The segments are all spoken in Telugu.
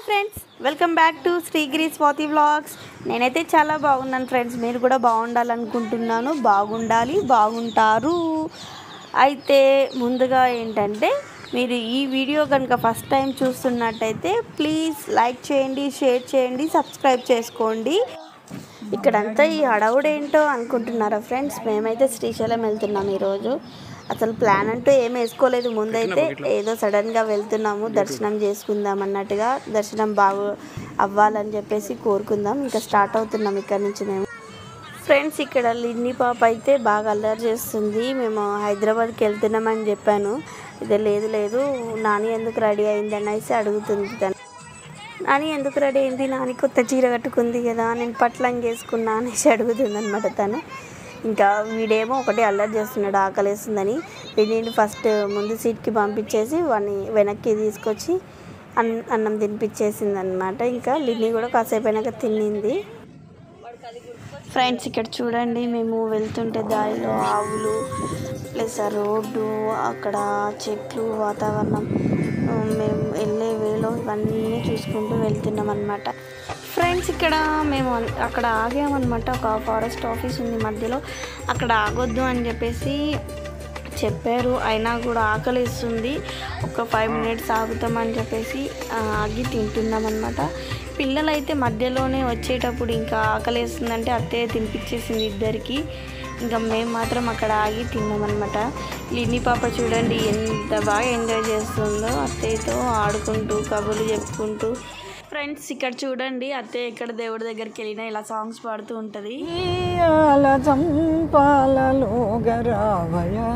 Friends welcome back to Srigiri Swathi vlogs నేనైతే చాలా బాగున్నాను ఫ్రెండ్స్ మీరు కూడా బాగుండాలనుకుంటున్నాను బాగుండాలి బాగుంటారు అయితే ముందుగా ఏంటంటే మీరు ఈ వీడియో కనుక ఫస్ట్ టైం చూస్తున్నట్టయితే ప్లీజ్ లైక్ చేయండి షేర్ చేయండి సబ్స్క్రైబ్ చేసుకోండి ఇక్కడంతా ఈ హడావుడేంటో అనుకుంటున్నారా ఫ్రెండ్స్ మేమైతే శ్రీశైలం వెళ్తున్నాం ఈరోజు అసలు ప్లాన్ అంటూ ఏం వేసుకోలేదు ముందైతే ఏదో సడన్గా వెళ్తున్నాము దర్శనం చేసుకుందాం అన్నట్టుగా దర్శనం బాగు అవ్వాలని చెప్పేసి కోరుకుందాం ఇంకా స్టార్ట్ అవుతున్నాం ఇక్కడ నుంచి మేము ఫ్రెండ్స్ ఇక్కడ లిన్ని పాప అయితే బాగా అల్లరి చేస్తుంది మేము హైదరాబాద్కి వెళ్తున్నామని చెప్పాను ఇదే లేదు లేదు నాని ఎందుకు రెడీ అయింది అనేసి అడుగుతుంది తను నాని ఎందుకు రెడీ అయింది నాని కొత్త చీర కట్టుకుంది కదా నేను పట్లంగి వేసుకున్నా అనేసి అడుగుతుంది అనమాట తను ఇంకా వీడేమో ఒకటి అల్లరి చేస్తున్నాడు ఆకలేస్తుందని వీడిని ఫస్ట్ ముందు సీట్కి పంపించేసి వాడిని వెనక్కి తీసుకొచ్చి అన్ అన్నం తినిపించేసింది అనమాట ఇంకా లిన్ని కూడా కాసేపు అయినాక తిన్నింది ఫ్రెండ్స్ ఇక్కడ చూడండి మేము వెళ్తుంటే దారిలో ఆవులు ప్లస్ ఆ రోడ్డు అక్కడ చెట్లు వాతావరణం ఆ, మేము వెళ్ళే వేలో ఇవన్నీ చూసుకుంటూ వెళ్తున్నాం అనమాట ఫ్రెండ్స్ ఇక్కడ మేము అన్- అక్కడ ఆగామన్నమాట ఒక ఫారెస్ట్ ఆఫీస్ ఉంది మధ్యలో అక్కడ ఆగొద్దు అని చెప్పేసి చెప్పారు అయినా కూడా ఆకలిస్తుంది ఒక ఫైవ్ మినిట్స్ ఆగుతామని చెప్పేసి ఆ, ఆగి తింటున్నాం అనమాట పిల్లలు అయితే మధ్యలోనే వచ్చేటప్పుడు ఇంకా ఆకలిస్తుందంటే అత్తయ్య తినిపించేసింది ఇద్దరికి ఇంకా మేము మాత్రం అక్కడ ఆగి తిన్నాం అనమాట లిన్ని పాప చూడండి ఎంత బాగా ఎంజాయ్ చేస్తుందో అత్తయ్యతో ఆడుకుంటూ కబుర్లు చెప్పుకుంటూ ఫ్రెండ్స్ ఇక్కడ చూడండి అత్తయ్య ఇక్కడ దేవుడి దగ్గరికి వెళ్ళినా ఇలా సాంగ్స్ పాడుతూ ఉంటుంది ఉయ్యాల జంపాలలో గరావయా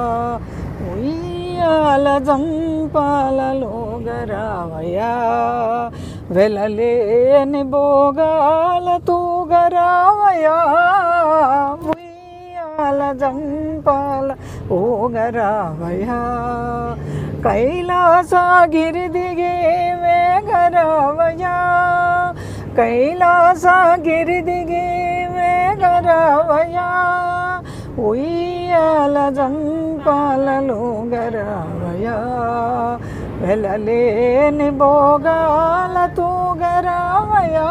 ఉయ్యాల జంపాలలో గరావయా వెలలేని భోగాలతో గరావయా ఉయ్యాల జంపాల ఓగరావయా కైలాసగిరి దిగే వేగరావయా కైలాసగిరి దిగే వేగరావయా ఉయ్యాల జంపాలలో గరావయా వెలలేని భోగాలతో గరావయా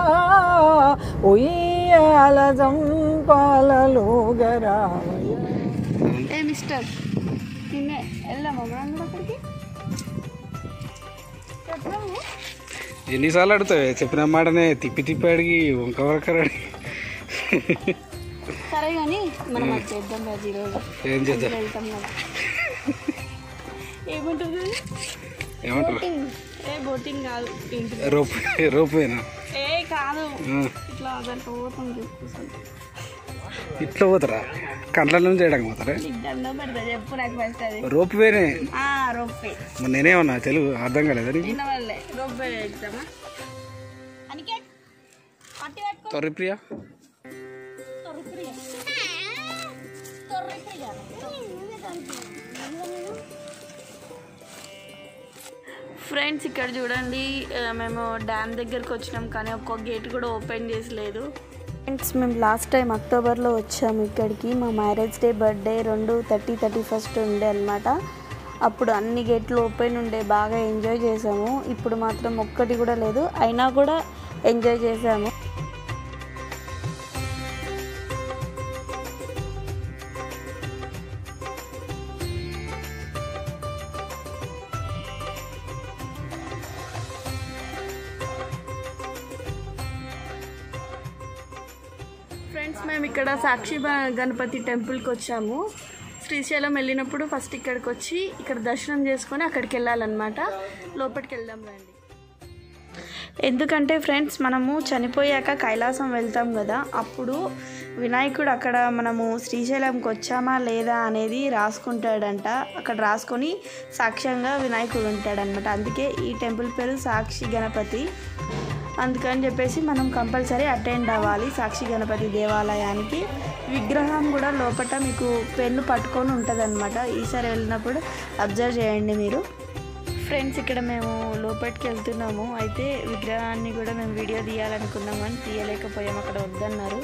ఉయ్యాల జంపాలలో గరావయా ఏ మిస్టర్ నిన్నే వెళ్దామా మనం కూడా అక్కడికి చెప్పాము ఎన్నిసార్లు అడుగుతావు చెప్పిన మాటనే తిప్పి తిప్పి అడిగి వంక వరక అడిగి సరే కానీ మనం అది చేద్దాం రాజు ఈరోజు ఏం చేద్దాం వెళ్తాం కదా ఏముంటుంది ఏమంటారు ఏ బోటింగ్ కాదు ఇంటి రోప్ రోపేనా ఏ కాదు ఇట్లా దాంట్లో పోతాం కూర్చొని ఇట్లా పోతారా కండ్ల నుంచి చేయడానికి పోతారా నీకు దండం పెడతా చెప్పు నాకు ఫస్ట్ అది రోప్ వేనే ఆ రొప్పే మరి నేనేమన్నా తెలుగు అర్థం కాలేదా నీకు తిన్న వాళ్ళే రొప్పే ఎగ్జామా అనికే పట్టి పెట్టుకో తొర్రి ప్రియా తొర్రిప్రియ తొర్రిప్రియ ఫ్రెండ్స్ ఇక్కడ చూడండి ఆ, మేము డ్యామ్ దగ్గరికి వచ్చినాం కానీ ఒక్క గేట్ కూడా ఓపెన్ చేసలేదు ఫ్రెండ్స్ మేము లాస్ట్ టైం అక్టోబర్లో వచ్చాము ఇక్కడికి మా మ్యారేజ్ డే బర్త్డే రెండు థర్టీ థర్టీ ఫస్ట్ ఉండే అనమాట అప్పుడు అన్ని గేట్లు ఓపెన్ ఉండే బాగా ఎంజాయ్ చేసాము ఇప్పుడు మాత్రం ఒక్కటి కూడా లేదు అయినా కూడా ఎంజాయ్ చేసాము ఫ్రెండ్స్ మేము ఇక్కడ సాక్షి బ- గణపతి టెంపుల్కి వచ్చాము శ్రీశైలం వెళ్ళినప్పుడు ఫస్ట్ ఇక్కడికి వచ్చి ఇక్కడ దర్శనం చేసుకొని అక్కడికి వెళ్ళాలన్నమాట లోపలికి వెళ్దాం రండి ఎందుకంటే ఫ్రెండ్స్ మనము చనిపోయాక కైలాసం వెళ్తాం కదా అప్పుడు వినాయకుడు అక్కడ మనము శ్రీశైలంకి వచ్చామా లేదా అనేది రాసుకుంటాడంట అక్కడ రాసుకొని సాక్ష్యంగా వినాయకుడు ఉంటాడనమాట అందుకే ఈ టెంపుల్ పేరు సాక్షి గణపతి అందుకని చెప్పేసి మనం కంపల్సరీ అటెండ్ అవ్వాలి సాక్షి గణపతి దేవాలయానికి విగ్రహం కూడా లోపల మీకు పెన్ను పట్టుకొని ఉంటుంది అనమాట ఈసారి వెళ్ళినప్పుడు అబ్జర్వ్ చేయండి మీరు ఫ్రెండ్స్ ఇక్కడ మేము లోపలికి వెళ్తున్నాము అయితే విగ్రహాన్ని కూడా మేము వీడియో తీయాలనుకున్నాం కానీ తీయలేకపోయాం అక్కడ వద్దన్నారు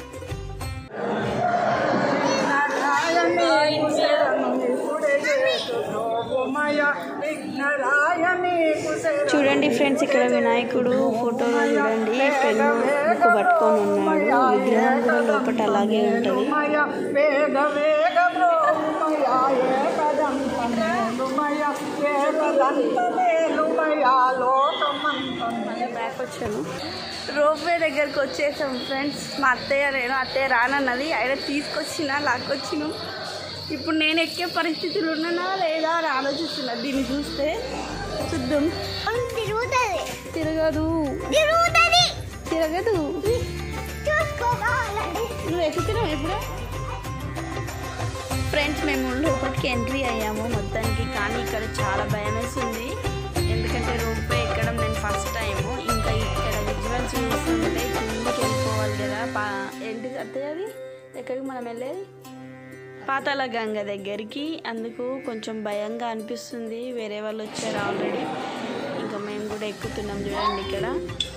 బ్రోమయ విఘ్నరాయ నీకు శరణు. చూడండి ఫ్రెండ్స్ ఇక్కడ వినాయకుడు ఫోటోలో చూడండి పెన్ను బుక్ పట్టుకొని ఉన్నాడు విగ్రహం కూడా లోపల అలాగే ఉంటుంది మయ వేగ వేగ బ్రోమయ ఏకదంతమేలుమయ ఏకదంతమేలుమయ లోకమంతం బ్యాక్ వచ్చాను రోప్వే దగ్గరకు వచ్చేసాం ఫ్రెండ్స్ మా అత్తయ్య నేను అత్తయ్య రానన్నది ఆయన తీసుకొచ్చిన లాక్కొచ్చినాం ఇప్పుడు నేను ఎక్కే పరిస్థితులు ఉన్నానా లేదా అని ఆలోచిస్తున్నా దీన్ని చూస్తే చూద్దాం తిరుగుతుంది తిరగదు తిరుగుతుంది తిరగదు చూసుకోవాలండి నువ్వు ఎక్కుతున్నావు ఎప్పుడు ఫ్రెండ్స్ మేము లోపలికి ఎంట్రీ అయ్యాము మొత్తానికి కానీ ఇక్కడ చాలా భయం వేస్తుంది ఎందుకంటే రోపే ఎక్కడం నేను ఫస్ట్ టైం ఇంకా ఇక్కడ విజువల్స్ చూస్తుంటే కిందికి వెళ్ళిపోవాలి కదా పా ఏంటి అత్తయ్య అది ఎక్కడికి మనం వెళ్ళేది పాతాళ గంగ దగ్గరికి అందుకు కొంచెం భయంగా అనిపిస్తుంది వేరే వాళ్ళు వచ్చారు ఆల్రెడీ ఇంకా మేము కూడా ఎక్కుతున్నాం చూడండి ఇక్కడ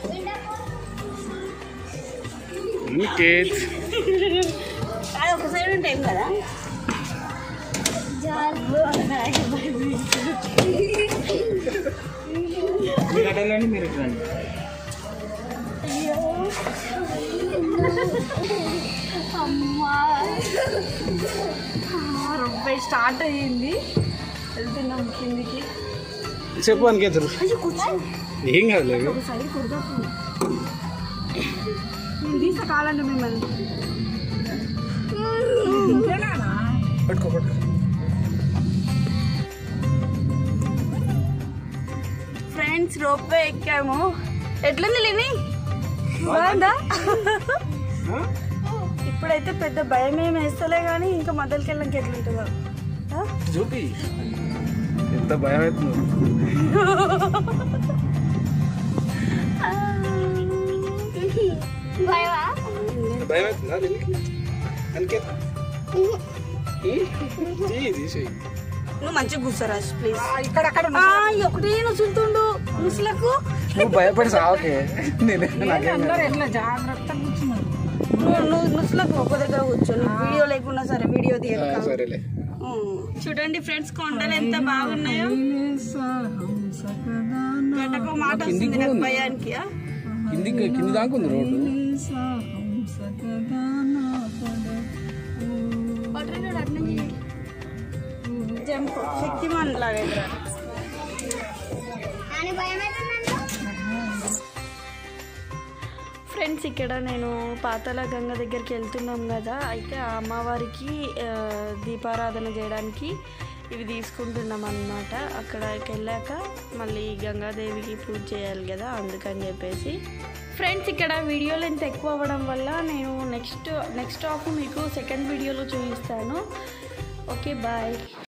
ఇంకేత్ అది ఒక సైడ్ ఉంటాయి కదా మీరు రండి అమ్మా రొంపై స్టార్ట్ అయ్యింది వెళ్తున్నాం కిందికి చెప్పు అనికేతురు ఏం కాదు లేదు ఒక సైడ్ కుడతాం నేను తీసా కాలండి మిమ్మల్ని పట్టుకో పట్టుకో ఫ్రెండ్స్ రోపే ఎక్కాము ఎట్లుంది లేని బాగుందా ఇప్పుడైతే పెద్ద భయం ఏమి వేస్తలే కానీ ఇంకా మొదలకి వెళ్ళాక ఎట్లుంటుందో ఆ? చూపి ఎంత భయం అవుతుంది భయమా భయం అవుతుందా దీనికి అనికేత్ తీసేయి నువ్వు మంచిగా కూర్చోరా ప్లీజ్ ఇక్కడక్కడ ఒకటి నుసులుతుండు ముసలకు నువ్వు భయపడి సావకే నేనే నాకేం అందరూ ఎట్లా జాగ్రత్తగా కూర్చున్నారు నువ్వు నువ్వు ముసలకు ఒక దగ్గర కూర్చొని వీడియో లేకుండా సరే వీడియో కాదు. తీయక ఆ, సరేలే చూడండి ఫ్రెండ్స్ కొండలు ఎంత బాగున్నాయో గంటకు మాట వస్తుంది నాకు భయానికి ఆ? కిందికి కింది దాకా ఉంది రోడ్డు పట్టణుడు అట్లా చేయి. జంప్ శక్తిమాన్ లాగా ఎదురా. అని భయం అవుతుందండి ఫ్రెండ్స్ ఇక్కడ నేను పాతాళ గంగ దగ్గరికి వెళ్తున్నాం కదా అయితే ఆ అమ్మవారికి ఆ, దీపారాధన చేయడానికి ఇవి తీసుకుంటున్నాం అన్నమాట అక్కడికి వెళ్ళాక మళ్ళీ గంగాదేవికి పూజ చేయాలి కదా అందుకని చెప్పేసి ఫ్రెండ్స్ ఇక్కడ వీడియో లెంత్ ఎక్కువ అవ్వడం వల్ల నేను నెక్స్ట్ నెక్స్ట్ ఆఫ్ మీకు సెకండ్ వీడియోలో చూపిస్తాను ఓకే బాయ్